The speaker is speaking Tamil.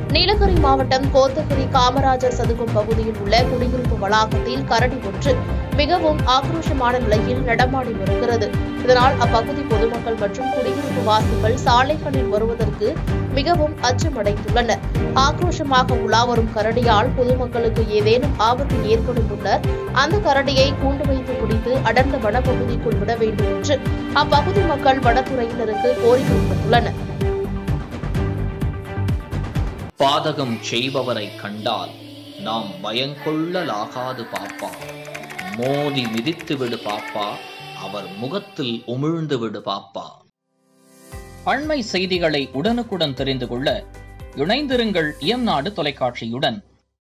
நீலகிரி மாவட்டம் கோத்தகிரி காமராஜர் சதுக்கம் பகுதியில் உள்ள குடியிருப்பு வளாகத்தில் கரடி ஒன்று மிகவும் ஆக்ரோஷமான நிலையில் நடமாடி வருகிறது இதனால் அப்பகுதி பொதுமக்கள் மற்றும் குடியிருப்பு வாசிகள் சாலைகளில் வருவதற்கு மிகவும் அச்சமடைந்துள்ளனர் ஆக்ரோஷமாக உலா வரும் கரடியால் பொதுமக்களுக்கு ஏதேனும் ஆபத்து ஏற்படும் முன்னர் அந்த கரடியை கூண்டு வைத்து பிடித்து அடர்ந்த வனப்பகுதிக்குள் விட வேண்டும் என்று அப்பகுதி மக்கள் வனத்துறையினருக்கு கோரிக்கை விடுத்துள்ளனர் பாதகம் செய்பவரை கண்டால் நாம் பயங்கொள்ளலாகாது பாப்பா மோதி மிதித்து விடு பாப்பா அவர் முகத்தில் உமிழ்ந்து விடு பாப்பா அண்மை செய்திகளை உடனுக்குடன் தெரிந்து கொள்ள இணைந்திருங்கள் இயம்நாடு தொலைக்காட்சியுடன்